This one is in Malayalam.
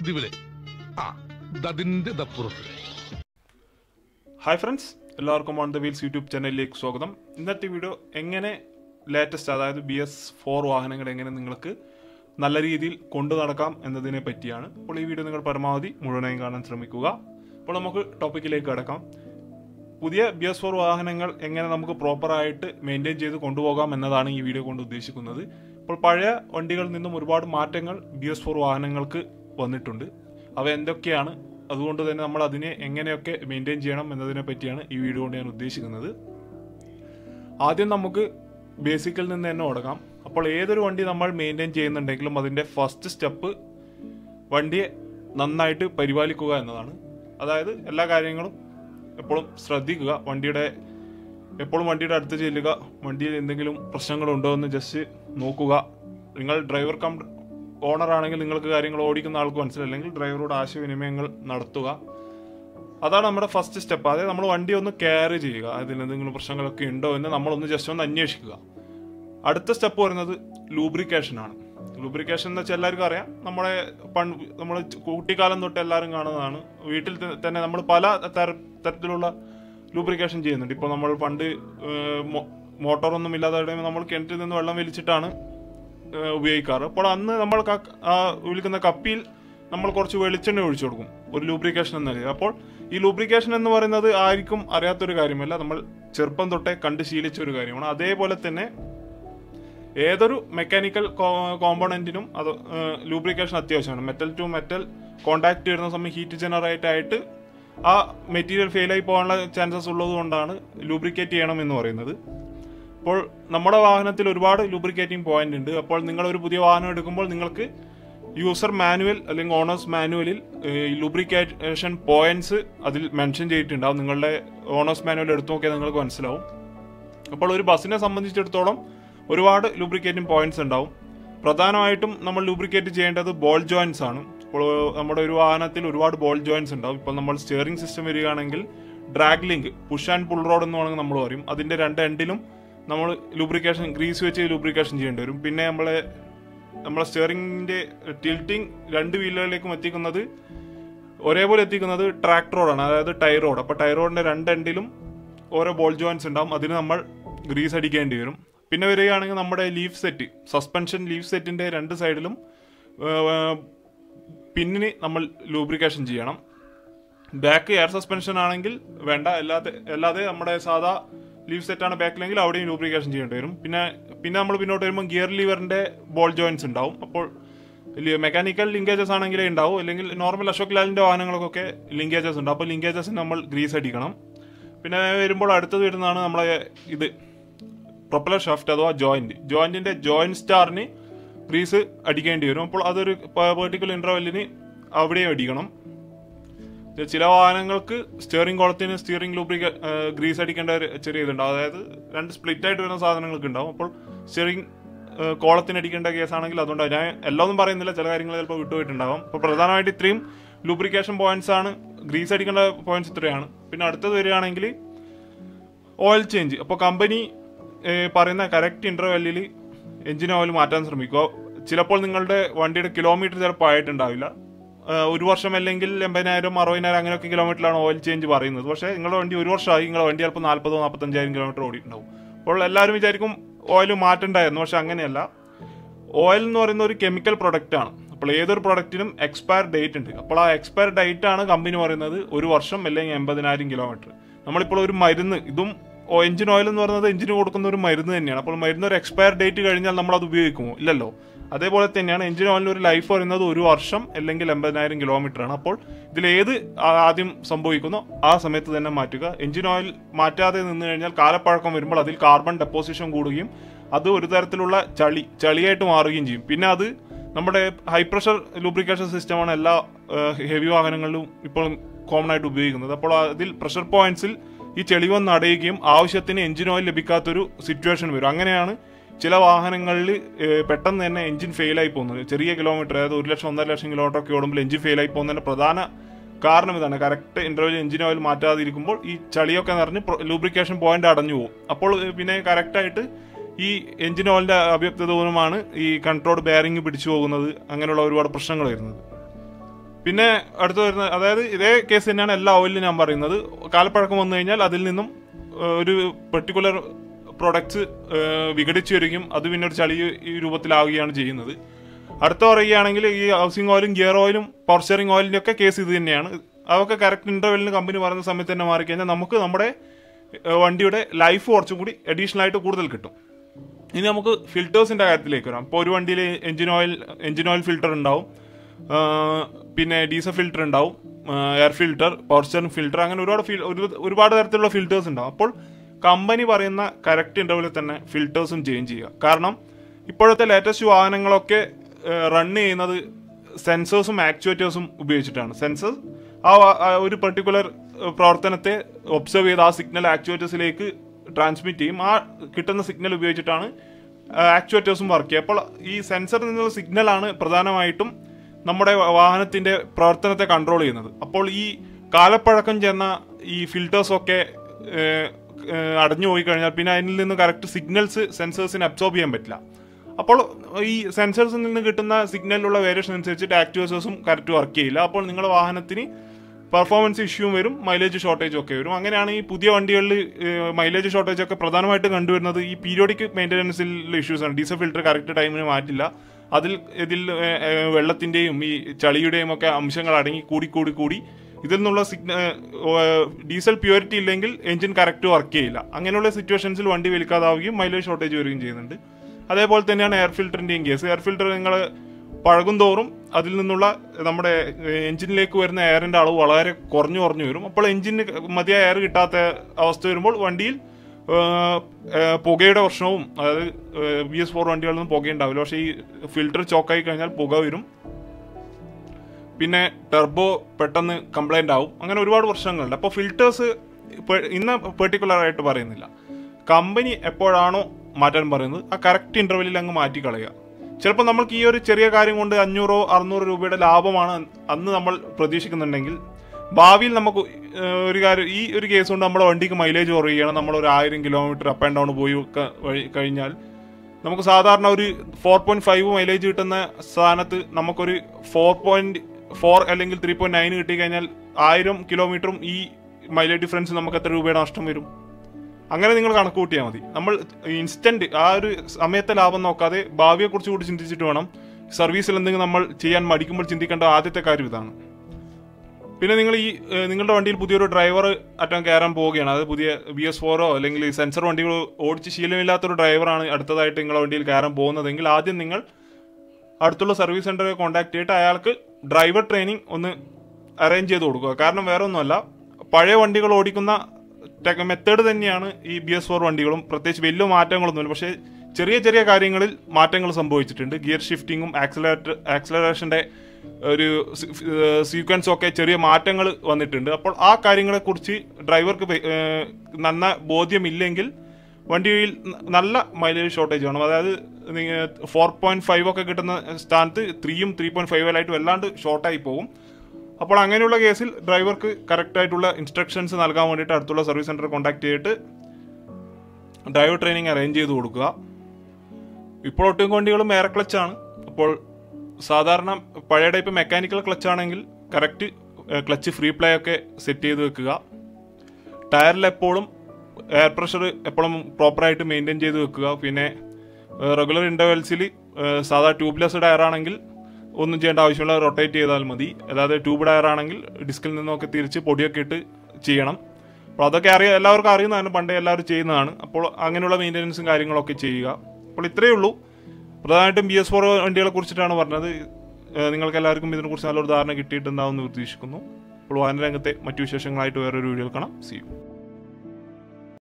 ഇതിവിടെ ആ ദതിന്റെ ദപ്പുറത്ത് ഹായ് ഫ്രണ്ട്സ് എല്ലാവർക്കും ഓൺ ദ വീൽസ് യൂട്യൂബ് ചാനലിലേക്ക് സ്വാഗതം ഇന്നത്തെ വീഡിയോ എങ്ങനെ ലേറ്റസ്റ്റ് അതായത് ബി എസ് ഫോർ വാഹനങ്ങൾ എങ്ങനെ നിങ്ങൾക്ക് നല്ല രീതിയിൽ കൊണ്ടു നടക്കാം എന്നതിനെ പറ്റിയാണ് അപ്പോൾ ഈ വീഡിയോ നിങ്ങൾ പരമാവധി മുഴുവനായും കാണാൻ ശ്രമിക്കുക അപ്പോൾ നമുക്ക് ടോപ്പിക്കിലേക്ക് കടക്കാം പുതിയ ബി എസ് ഫോർ വാഹനങ്ങൾ എങ്ങനെ നമുക്ക് പ്രോപ്പറായിട്ട് മെയിൻറ്റെയിൻ ചെയ്ത് കൊണ്ടുപോകാം എന്നതാണ് ഈ വീഡിയോ കൊണ്ട് ഉദ്ദേശിക്കുന്നത് ഇപ്പോൾ പഴയ വണ്ടികളിൽ നിന്നും ഒരുപാട് മാറ്റങ്ങൾ ബി എസ് ഫോർ വാഹനങ്ങൾക്ക് വന്നിട്ടുണ്ട് അവ എന്തൊക്കെയാണ് അതുകൊണ്ട് തന്നെ നമ്മൾ അതിനെ എങ്ങനെയൊക്കെ മെയിൻറ്റെയിൻ ചെയ്യണം എന്നതിനെ പറ്റിയാണ് ഈ വീഡിയോ കൊണ്ട് ഞാൻ ഉദ്ദേശിക്കുന്നത് ആദ്യം നമുക്ക് ബേസിക്കിൽ നിന്ന് തന്നെ തുടങ്ങാം അപ്പോൾ ഏതൊരു വണ്ടി നമ്മൾ മെയിൻറ്റെയിൻ ചെയ്യുന്നുണ്ടെങ്കിലും അതിൻ്റെ ഫസ്റ്റ് സ്റ്റെപ്പ് വണ്ടിയെ നന്നായിട്ട് പരിപാലിക്കുക എന്നതാണ് അതായത് എല്ലാ കാര്യങ്ങളും എപ്പോഴും ശ്രദ്ധിക്കുക വണ്ടിയുടെ എപ്പോഴും വണ്ടിയുടെ അടുത്ത് ചെല്ലുക വണ്ടിയിൽ എന്തെങ്കിലും പ്രശ്നങ്ങളുണ്ടോ എന്ന് ജസ്റ്റ് നോക്കുക നിങ്ങൾ ഡ്രൈവർ കം ഓണർ ആണെങ്കിൽ നിങ്ങൾക്ക് കാര്യങ്ങൾ ഓടിക്കുന്ന ആൾക്ക് മനസ്സിലല്ലെങ്കിൽ ഡ്രൈവറോട് ആശയവിനിമയങ്ങൾ നടത്തുക അതാണ് നമ്മുടെ ഫസ്റ്റ് സ്റ്റെപ്പ് അതായത് നമ്മൾ വണ്ടി ഒന്ന് കെയർ ചെയ്യുക അതിൽ എന്തെങ്കിലും പ്രശ്നങ്ങളൊക്കെ ഉണ്ടോ എന്ന് നമ്മളൊന്ന് ജസ്റ്റ് ഒന്ന് അന്വേഷിക്കുക അടുത്ത സ്റ്റെപ്പ് പറയുന്നത് ലൂബ്രിക്കേഷൻ ആണ് ലൂബ്രിക്കേഷൻ എന്ന് വെച്ചാൽ എല്ലാവർക്കും അറിയാം നമ്മുടെ പൺ നമ്മൾ കുട്ടിക്കാലം തൊട്ട് എല്ലാവരും കാണുന്നതാണ് വീട്ടിൽ ത- തന്നെ നമ്മൾ പല തര- തരത്തിലുള്ള ലൂബ്രിക്കേഷൻ ചെയ്യുന്നുണ്ട് ഇപ്പോൾ നമ്മൾ പണ്ട് ഏഹ്, മോ- മോട്ടോറൊന്നും ഇല്ലാതെ നമ്മൾ കിണറ്റിൽ നിന്ന് വെള്ളം വലിച്ചിട്ടാണ് ഏഹ്, ഉപയോഗിക്കാറ് അപ്പോൾ അന്ന് നമ്മൾ ക- ആ വിളിക്കുന്ന കപ്പിയിൽ നമ്മൾ കുറച്ച് വെളിച്ചെണ്ണ ഒഴിച്ചു കൊടുക്കും ഒരു ലൂബ്രിക്കേഷൻ എന്ന നിലയിൽ അപ്പോൾ ഈ ലൂബ്രിക്കേഷൻ എന്ന് പറയുന്നത് ആർക്കും അറിയാത്തൊരു കാര്യമല്ല നമ്മൾ ചെറുപ്പം തൊട്ടേ കണ്ട് ശീലിച്ച ഒരു കാര്യമാണ് അതേപോലെ തന്നെ ഏതൊരു മെക്കാനിക്കൽ കോമ്പണന്റിനും അത് ലൂബ്രിക്കേഷൻ അത്യാവശ്യമാണ് മെറ്റൽ ടു മെറ്റൽ കോണ്ടാക്ട് വരുന്ന സമയം ഹീറ്റ് ജനറേറ്റ് ആയിട്ട് ആ മെറ്റീരിയൽ ഫെയിലായി പോകാനുള്ള ചാൻസസ് ഉള്ളത് കൊണ്ടാണ് ലൂബ്രിക്കേറ്റ് ചെയ്യണം എന്ന് പറയുന്നത് അപ്പോൾ നമ്മുടെ വാഹനത്തിൽ ഒരുപാട് ലൂബ്രിക്കേറ്റിംഗ് പോയിന്റ് ഉണ്ട് അപ്പോൾ നിങ്ങൾ ഒരു പുതിയ വാഹനം എടുക്കുമ്പോൾ നിങ്ങൾക്ക് യൂസർ മാനുവൽ അല്ലെങ്കിൽ ഓണേഴ്സ് മാനുവലിൽ ലൂബ്രിക്കേഷൻ പോയിന്റ്സ് അതിൽ മെൻഷൻ ചെയ്തിട്ടുണ്ടാവും നിങ്ങളുടെ ഓണേഴ്സ് മാനുവൽ എടുത്തു നോക്കിയാൽ നിങ്ങൾക്ക് മനസ്സിലാവും അപ്പോൾ ഒരു ബസ്സിനെ സംബന്ധിച്ചിടത്തോളം ഒരുപാട് ലൂബ്രിക്കേറ്റിംഗ് പോയിന്റ്സ് ഉണ്ടാവും പ്രധാനമായിട്ടും നമ്മൾ ലൂബ്രിക്കേറ്റ് ചെയ്യേണ്ടത് ബോൾ ജോയിന്റ്സ് ആണ് ഇപ്പോൾ നമ്മുടെ ഒരു വാഹനത്തിൽ ഒരുപാട് ബോൾ ജോയിന്റ്സ് ഉണ്ടാവും ഇപ്പോൾ നമ്മൾ സ്റ്റിയറിംഗ് സിസ്റ്റം വരികയാണെങ്കിൽ drag link push and pull rod എന്ന് വേണമെങ്കിൽ നമ്മൾ പറയും അതിന്റെ രണ്ട് എൻഡിലും നമ്മൾ ലൂബ്രിക്കേഷൻ ഗ്രീസ് വെച്ച് ലൂബ്രിക്കേഷൻ ചെയ്യേണ്ടി വരും പിന്നെ നമ്മളെ നമ്മളെ സ്റ്റിയറിംഗിന്റെ ടിൽറ്റിംഗ് രണ്ട് വീലുകളിലേക്കും എത്തിക്കുന്നത് ഒരേപോലെ എത്തിക്കുന്നത് ട്രാക്ക് റോഡാണ് അതായത് ടൈർ റോഡ് അപ്പോൾ ടൈർ റോഡിന്റെ രണ്ട് എൻഡിലും ഓരോ ബോൾ ജോയിന്റ്സ് ഉണ്ടാവും അതിന് നമ്മൾ ഗ്രീസ് അടിക്കേണ്ടി വരും പിന്നെ വരികയാണെങ്കിൽ നമ്മുടെ ലീഫ് സെറ്റ് സസ്പെൻഷൻ ലീഫ് സെറ്റിന്റെ രണ്ട് സൈഡിലും പിന്നിന് നമ്മൾ ലൂബ്രിക്കേഷൻ ചെയ്യണം ബാക്ക് എയർ സസ്പെൻഷൻ ആണെങ്കിൽ വേണ്ട അല്ലാതെ അല്ലാതെ നമ്മുടെ സാധാ ലീവ് സെറ്റ് ആണ് ബാക്കിലെങ്കിൽ അവിടെയും ലൂബ്രിക്കേഷൻ ചെയ്യേണ്ടി വരും പിന്നെ പിന്നെ നമ്മൾ പിന്നോട്ട് വരുമ്പോൾ ഗിയർ ലീവറിന്റെ ബോൾ ജോയിന്റ്സ് ഉണ്ടാവും അപ്പോൾ മെക്കാനിക്കൽ ലിങ്കേജസ് ആണെങ്കിലേ ഉണ്ടാവും അല്ലെങ്കിൽ നോർമൽ അശോക് ലാലിന്റെ വാഹനങ്ങൾക്കൊക്കെ ലിങ്കേജസ് ഉണ്ട് അപ്പോൾ ലിങ്കേജസ് നമ്മൾ ഗ്രീസ് അടിക്കണം പിന്നെ വരുമ്പോൾ അടുത്തത് വരുന്നതാണ് നമ്മളെ ഇത് പ്രൊപ്പലർ ഷാഫ്റ്റ് അഥവാ ജോയിന്റ് ജോയിന്റിന്റെ ജോയിന്റ് സ്റ്റാറിന് ഗ്രീസ് അടിക്കേണ്ടി വരും അപ്പോൾ അതൊരു പെർട്ടിക്കുലർ ഇന്റർവെല്ലിന് അവിടെയും അടിക്കണം ചില വാഹനങ്ങൾക്ക് സ്റ്റിയറിംഗ് കോളത്തിന് സ്റ്റിയറിംഗ് ലൂബ്രിക്ക ഗ്രീസ് അടിക്കേണ്ട ഒരു ചെറിയ ഇതുണ്ടാവും അതായത് രണ്ട് സ്പ്ലിറ്റ് ആയിട്ട് വരുന്ന സാധനങ്ങൾക്ക് ഉണ്ടാവും അപ്പോൾ സ്റ്റിയറിംഗ് കോളത്തിന് അടിക്കേണ്ട കേസാണെങ്കിൽ അതുകൊണ്ട് ഞാൻ എല്ലാം ഒന്നും പറയുന്നില്ല ചില കാര്യങ്ങൾ ചിലപ്പോൾ വിട്ടുപോയിട്ടുണ്ടാവും അപ്പോൾ പ്രധാനമായിട്ട് ഇത്രയും ലൂബ്രിക്കേഷൻ പോയിന്റ്സ് ആണ് ഗ്രീസ് അടിക്കേണ്ട പോയിന്റ്സ് ഇത്രയാണ് പിന്നെ അടുത്തത് വരികയാണെങ്കിൽ ഓയിൽ ചേഞ്ച് അപ്പോൾ കമ്പനി പറയുന്ന കറക്റ്റ് ഇന്റർവെല്ലിൽ എഞ്ചിൻ ഓയിൽ മാറ്റാൻ ശ്രമിക്കുക ചിലപ്പോൾ നിങ്ങളുടെ വണ്ടിയുടെ കിലോമീറ്റർ ചിലപ്പോൾ ആയിട്ടുണ്ടാവില്ല ഏഹ് ഒരു വർഷം അല്ലെങ്കിൽ എൺപതിനായിരം അറുപതിനായിരം അങ്ങനെയൊക്കെ കിലോമീറ്ററിലാണ് ഓയിൽ ചേഞ്ച് പറയുന്നത് പക്ഷേ നിങ്ങളുടെ വണ്ടി ഒരു വർഷമായി നിങ്ങളുടെ വണ്ടി ചിലപ്പോൾ നാൽപ്പതോ നാൽപ്പത്തഞ്ചായിരം കിലോമീറ്റർ ഓടിയിട്ടുണ്ടാവും അപ്പോൾ എല്ലാവരും വിചാരിക്കും ഓയിൽ മാറ്റണ്ടായിരുന്നു പക്ഷെ അങ്ങനെയല്ല ഓയിൽ എന്ന് പറയുന്ന ഒരു കെമിക്കൽ പ്രൊഡക്റ്റ് ആണ് അപ്പോൾ ഏതൊരു പ്രൊഡക്റ്റിനും എക്സ്പയർ ഡേറ്റ് ഉണ്ട് അപ്പോൾ ആ എക്സ്പയർ ഡേറ്റ് ആണ് കമ്പനി പറയുന്നത് ഒരു വർഷം അല്ലെങ്കിൽ എൺപതിനായിരം കിലോമീറ്റർ നമ്മളിപ്പോൾ ഒരു മരുന്ന് ഇതും എഞ്ചിൻ ഓയിൽ എന്ന് പറയുന്നത് എഞ്ചിന് കൊടുക്കുന്ന ഒരു മരുന്ന് തന്നെയാണ് അപ്പോൾ മരുന്ന് ഒരു എക്സ്പയർ ഡേറ്റ് കഴിഞ്ഞാൽ നമ്മൾ അത് ഉപയോഗിക്കുമോ ഇല്ലല്ലോ അതേപോലെ തന്നെയാണ് എഞ്ചിൻ ഓയിലിന് ഒരു ലൈഫ് പറയുന്നത് ഒരു വർഷം അല്ലെങ്കിൽ എൺപതിനായിരം കിലോമീറ്റർ ആണ് അപ്പോൾ ഇതിൽ ഏത് ആ- ആദ്യം സംഭവിക്കുന്നോ ആ സമയത്ത് തന്നെ മാറ്റുക എഞ്ചിൻ ഓയിൽ മാറ്റാതെ നിന്ന് കഴിഞ്ഞാൽ കാലപ്പഴക്കം വരുമ്പോൾ അതിൽ കാർബൺ ഡെപ്പോസിഷൻ കൂടുകയും അത് ഒരു തരത്തിലുള്ള ചളി ചളിയായിട്ട് മാറുകയും ചെയ്യും പിന്നെ അത് നമ്മുടെ ഹൈ പ്രഷർ ലൂബ്രിക്കേഷൻ സിസ്റ്റമാണ് എല്ലാ ഹെവി വാഹനങ്ങളിലും ഇപ്പോൾ കോമൺ ആയിട്ട് ഉപയോഗിക്കുന്നത് അപ്പോൾ അതിൽ പ്രഷർ പോയിന്റ്സിൽ ഈ ചെളി വന്ന് അടയുകയും ആവശ്യത്തിന് എഞ്ചിൻ ഓയിൽ ലഭിക്കാത്തൊരു സിറ്റുവേഷൻ വരും അങ്ങനെയാണ് ചില വാഹനങ്ങളിൽ പെട്ടെന്ന് തന്നെ എഞ്ചിൻ ഫെയിലായി പോകുന്നത് ചെറിയ കിലോമീറ്റർ അതായത് ഒരു ലക്ഷം ഒന്നര ലക്ഷം കിലോമീറ്റർ ഒക്കെ ഓടുമ്പോൾ എഞ്ചിൻ ഫെയിലായി പോകുന്നതിന്റെ പ്രധാന കാരണം ഇതാണ് കറക്റ്റ് ഇന്റർവെൽ എഞ്ചിൻ ഓയിൽ മാറ്റാതിരിക്കുമ്പോൾ ഈ ചളിയൊക്കെ നിറഞ്ഞ് ലൂബ്രിക്കേഷൻ പോയിന്റ് അടഞ്ഞു പോകും അപ്പോൾ ഏഹ്, പിന്നെ കറക്റ്റായിട്ട് ഈ എഞ്ചിൻ ഓയിലിന്റെ അവ്യക്തത മൂലമാണ് ഈ കൺട്രോൾ ബെയറിംഗ് പിടിച്ചു പോകുന്നത് അങ്ങനെയുള്ള ഒരുപാട് പ്രശ്നങ്ങൾ വരുന്നത് പിന്നെ അടുത്ത് വരുന്ന അതായത് ഇതേ കേസ് തന്നെയാണ് എല്ലാ ഓയിലും ഞാൻ പറയുന്നത് കാലപ്പഴക്കം വന്നു കഴിഞ്ഞാൽ അതിൽ നിന്നും ഏഹ്, ഒരു പെർട്ടിക്കുലർ പ്രൊഡക്ട്സ് വിഘടിച്ചു വരികയും അത് പിന്നെ ഒരു ചളി ഈ രൂപത്തിലാവുകയാണ് ചെയ്യുന്നത് അടുത്ത പറയുകയാണെങ്കിൽ ഈ ഹൗസിംഗ് ഓയിലും ഗിയർ ഓയിലും പവർ സ്റ്റിയറിംഗ് ഓയിലിൻ്റെ ഒക്കെ കേസ് ഇത് തന്നെയാണ് അതൊക്കെ കറക്റ്റ് ഇന്റർവെല്ലിന് കമ്പനി പറയുന്ന സമയത്ത് തന്നെ മാറിക്കഴിഞ്ഞാൽ നമുക്ക് നമ്മുടെ ഏഹ്, വണ്ടിയുടെ ലൈഫ് കുറച്ചും കൂടി അഡീഷണൽ ആയിട്ട് കൂടുതൽ കിട്ടും ഇനി നമുക്ക് ഫിൽറ്റേഴ്സിന്റെ കാര്യത്തിലേക്ക് വരാം ഇപ്പോൾ ഒരു വണ്ടിയിൽ engine oil engine oil filter ഉണ്ടാവും ആ, പിന്നെ ഡീസൽ ഫിൽറ്റർ ഉണ്ടാവും air filter power steering filter അങ്ങനെ ഒരുപാട് ഫിൽ- ഒരു- ഒരുപാട് തരത്തിലുള്ള ഫിൽറ്റേഴ്സ് ഉണ്ടാവും അപ്പോൾ കമ്പനി പറയുന്ന കറക്റ്റ് ഇന്റർവെലിൽ തന്നെ ഫിൽറ്റേഴ്സും ചേഞ്ച് ചെയ്യുക കാരണം ഇപ്പോഴത്തെ ലേറ്റസ്റ്റ് വാഹനങ്ങളൊക്കെ റൺ ചെയ്യുന്നത് സെൻസേഴ്സും ആക്ച്വേറ്റേഴ്സും ഉപയോഗിച്ചിട്ടാണ് സെൻസേഴ്സ് ആ വ- ആ ഒരു പെർട്ടിക്കുലർ പ്രവർത്തനത്തെ ഒബ്സർവ് ചെയ്ത് ആ സിഗ്നൽ ആക്ച്വേറ്റേഴ്സിലേക്ക് ട്രാൻസ്മിറ്റ് ചെയ്യും ആ കിട്ടുന്ന സിഗ്നൽ ഉപയോഗിച്ചിട്ടാണ് ആക്ച്വേറ്റേഴ്സും വർക്ക് ചെയ്യുക അപ്പോൾ ഈ സെൻസറിൽ നിന്നുള്ള സിഗ്നലാണ് പ്രധാനമായിട്ടും നമ്മുടെ വാഹനത്തിന്റെ പ്രവർത്തനത്തെ കൺട്രോൾ ചെയ്യുന്നത് അപ്പോൾ ഈ കാലപ്പഴക്കം ചെന്ന ഈ ഫിൽറ്റേഴ്സൊക്കെ അടഞ്ഞു പോയി കഴിഞ്ഞാൽ പിന്നെ അതിൽ നിന്ന് കറക്റ്റ് സിഗ്നൽസ് സെൻസേഴ്സിന് അബ്സോർബ് ചെയ്യാൻ പറ്റില്ല അപ്പോൾ ഈ സെൻസേഴ്സിൽ നിന്ന് കിട്ടുന്ന സിഗ്നലിലുള്ള വേരിയേഷൻ അനുസരിച്ചിട്ട് ആക്ച്വേറ്റേഴ്സും കറക്റ്റ് വർക്ക് ചെയ്യില്ല അപ്പോൾ നിങ്ങളുടെ വാഹനത്തിന് പെർഫോമൻസ് ഇഷ്യൂവും വരും മൈലേജ് ഷോർട്ടേജ് ഒക്കെ വരും അങ്ങനെയാണ് ഈ പുതിയ വണ്ടികളിൽ മൈലേജ് ഷോർട്ടേജ് ഒക്കെ പ്രധാനമായിട്ട് കണ്ടുവരുന്നത് ഈ പീരിയോഡിക് മെയിൻ്റനൻസിൽ ഇഷ്യൂസ് ആണ് ഡീസൽ ഫിൽറ്റർ കറക്റ്റ് ടൈമിന് മാറ്റില്ല അതിൽ ഇതിൽ ഏഹ്, ഏഹ്, വെള്ളത്തിന്റെയും ഈ ചളിയുടെയും ഒക്കെ അംശങ്ങൾ അടങ്ങി കൂടി കൂടി കൂടി ഇതിൽ നിന്നുള്ള സിഗ്ന ഡീസൽ പ്യൂരിറ്റി ഇല്ലെങ്കിൽ എഞ്ചിൻ കറക്റ്റ് വർക്ക് ചെയ്യില്ല അങ്ങനെയുള്ള സിറ്റുവേഷൻസിൽ വണ്ടി വലിക്കാതാവുകയും മൈലേജ് ഷോർട്ടേജ് വരികയും ചെയ്യുന്നുണ്ട് അതേപോലെ തന്നെയാണ് എയർ ഫിൽറ്ററിന്റെയും കേസ് എയർ ഫിൽറ്റർ നിങ്ങൾ പഴകും തോറും അതിൽ നിന്നുള്ള നമ്മുടെ എഞ്ചിനിലേക്ക് വരുന്ന എയറിന്റെ അളവ് വളരെ കുറഞ്ഞു കുറഞ്ഞു വരും അപ്പോൾ എഞ്ചിന് മതിയായ എയർ കിട്ടാത്ത അവസ്ഥ വരുമ്പോൾ വണ്ടിയിൽ ഏഹ്, ഏഹ്, പുകയുടെ പ്രശ്നവും അതായത് ബി എസ് ഫോർ വണ്ടികളിൽ നിന്ന് പുകയുണ്ടാവില്ല പക്ഷേ ഈ ഫിൽറ്റർ ചോക്കായി കഴിഞ്ഞാൽ പുക വരും പിന്നെ ടെർബോ പെട്ടെന്ന് കംപ്ലൈന്റ് ആവും അങ്ങനെ ഒരുപാട് പ്രശ്നങ്ങളുണ്ട് അപ്പോൾ ഫിൽറ്റേഴ്സ് ഇന്ന് പെർട്ടിക്കുലർ ആയിട്ട് പറയുന്നില്ല കമ്പനി എപ്പോഴാണോ മാറ്റാൻ പറയുന്നത് ആ കറക്റ്റ് ഇന്റർവെല്ലിൽ അങ്ങ് മാറ്റി കളയുക ചിലപ്പോൾ നമ്മൾക്ക് ഈ ഒരു ചെറിയ കാര്യം കൊണ്ട് അഞ്ഞൂറോ അറുന്നൂറോ രൂപയുടെ ലാഭമാണ് അന്ന് നമ്മൾ പ്രതീക്ഷിക്കുന്നുണ്ടെങ്കിൽ ഭാവിയിൽ നമുക്ക് ഏഹ്, ഒരു കാര്യം ഈ ഒരു കേസ് കൊണ്ട് നമ്മുടെ വണ്ടിക്ക് മൈലേജ് കുറയുകയാണ് നമ്മൾ ഒരു ആയിരം കിലോമീറ്റർ അപ്പ് ആൻഡ് ഡൗൺ പോയി ക- വഴി- കഴിഞ്ഞാൽ നമുക്ക് സാധാരണ ഒരു ഫോർ പോയിന്റ് ഫൈവ് മൈലേജ് കിട്ടുന്ന സ്ഥാനത്ത് നമുക്കൊരു ഫോർ പോയിന്റ് ഫോർ അല്ലെങ്കിൽ ത്രീ പോയിന്റ് നയൻ കിട്ടി കഴിഞ്ഞാൽ ആയിരം കിലോമീറ്ററും ഈ മൈലേജ് ഡിഫറൻസ് നമുക്ക് എത്ര രൂപയുടെ നഷ്ടം വരും അങ്ങനെ നിങ്ങൾ കണക്ക് കൂട്ടിയാൽ മതി നമ്മൾ ഇൻസ്റ്റന്റ് ആ ഒരു സമയത്തെ ലാഭം നോക്കാതെ ഭാവിയെ കുറിച്ച് കൂടി ചിന്തിച്ചിട്ട് വേണം സർവീസിൽ എന്തെങ്കിലും നമ്മൾ ചെയ്യാൻ മടിക്കുമ്പോൾ ചിന്തിക്കേണ്ട ആദ്യത്തെ കാര്യം ഇതാണ് പിന്നെ നിങ്ങൾ ഈ ഏഹ്, നിങ്ങളുടെ വണ്ടിയിൽ പുതിയൊരു ഡ്രൈവർ അറ്റം കയറാൻ പോവുകയാണ് അത് പുതിയ ബി എസ് ഫോറോ അല്ലെങ്കിൽ സെൻസർ വണ്ടികൾ ഓടിച്ച് ശീലമില്ലാത്തൊരു ഡ്രൈവറാണ് അടുത്തതായിട്ട് നിങ്ങളുടെ വണ്ടിയിൽ കയറാൻ പോകുന്നതെങ്കിൽ ആദ്യം നിങ്ങൾ അടുത്തുള്ള സർവീസ് സെന്ററെ കോൺടാക്ട് ചെയ്തിട്ട് അയാൾക്ക് ഡ്രൈവർ ട്രെയിനിങ് ഒന്ന് അറേഞ്ച് ചെയ്ത് കൊടുക്കുക കാരണം വേറെ ഒന്നുമല്ല പഴയ വണ്ടികൾ ഓടിക്കുന്ന മെത്തേഡ് തന്നെയാണ് ഈ ബി എസ് ഫോർ വണ്ടികളും പ്രത്യേകിച്ച് വലിയ മാറ്റങ്ങളൊന്നുമില്ല പക്ഷേ ചെറിയ ചെറിയ കാര്യങ്ങളിൽ മാറ്റങ്ങൾ സംഭവിച്ചിട്ടുണ്ട് ഗിയർ ഷിഫ്റ്റിങ്ങും ആക്സിലേറ്റർ ആക്സിലറേഷന്റെ ഒരു സീക്വൻസും ഒക്കെ ചെറിയ മാറ്റങ്ങൾ വന്നിട്ടുണ്ട് അപ്പോൾ ആ കാര്യങ്ങളെക്കുറിച്ച് ഡ്രൈവർക്ക് വെ- ഏഹ് നന്ന ബോധ്യമില്ലെങ്കിൽ വണ്ടിയിൽ ന- നല്ല മൈലേജ് ഷോർട്ടേജ് വേണം അതായത് ഫോർ പോയിന്റ് ഫൈവ് ഒക്കെ കിട്ടുന്ന സ്ഥാനത്ത് ത്രീയും ത്രീ പോയിന്റ് ഫൈവ് ആയിട്ട് വല്ലാണ്ട് ഷോർട്ടായി പോകും അപ്പോൾ അങ്ങനെയുള്ള കേസിൽ ഡ്രൈവർക്ക് കറക്റ്റ് ആയിട്ടുള്ള ഇൻസ്ട്രക്ഷൻസ് നൽകാൻ വേണ്ടിയിട്ട് അടുത്തുള്ള സർവീസ് സെന്റർ കോൺടാക്ട് ചെയ്തിട്ട് ഡ്രൈവർ ട്രെയിനിങ് അറേഞ്ച് ചെയ്ത് കൊടുക്കുക ഇപ്പോൾ ഒട്ടും വണ്ടികളും എയർ ക്ലച്ചാണ് അപ്പോൾ സാധാരണ പഴയ ടൈപ്പ് മെക്കാനിക്കൽ ക്ലച്ച് ആണെങ്കിൽ കറക്റ്റ് ക്ലച്ച് ഫ്രീ പ്ലേ ഒക്കെ സെറ്റ് ചെയ്ത് വെക്കുക ടയറിൽ എപ്പോഴും എയർ പ്രഷർ എപ്പോഴും പ്രോപ്പറായിട്ട് മെയിൻറ്റെയിൻ ചെയ്ത് വെക്കുക പിന്നെ റെഗുലർ ഇൻ്റർവെൽസിൽ സാധാ ട്യൂബ്ലെസ് ടയർ ആണെങ്കിൽ ഒന്നും ചെയ്യേണ്ട ആവശ്യമില്ല റൊട്ടേറ്റ് ചെയ്താൽ മതി അല്ലാതെ ട്യൂബ് ടയർ ആണെങ്കിൽ ഡിസ്കിൽ നിന്നൊക്കെ തിരിച്ച് പൊടിയൊക്കെ ഇട്ട് ചെയ്യണം അപ്പോൾ അതൊക്കെ അറിയാം എല്ലാവർക്കും അറിയുന്നതാണ് പണ്ടേ എല്ലാവരും ചെയ്യുന്നതാണ് അപ്പോൾ അങ്ങനെയുള്ള മെയിൻ്റെനൻസും കാര്യങ്ങളൊക്കെ ചെയ്യുക അപ്പോൾ ഇത്രയേ ഉള്ളൂ പ്രധാനമായിട്ടും ബി എസ് ഫോർ വണ്ടികളെ കുറിച്ചിട്ടാണ് പറഞ്ഞത് ഏഹ് നിങ്ങൾക്ക് എല്ലാവർക്കും ഇതിനെക്കുറിച്ച് നല്ലൊരു ധാരണ കിട്ടിയിട്ടുണ്ടാവും എന്ന് പ്രതീക്ഷിക്കുന്നു അപ്പോൾ വാഹന രംഗത്തെ മറ്റു വിശേഷങ്ങളായിട്ട് വേറൊരു വീഡിയോയിൽ കാണാം സി യു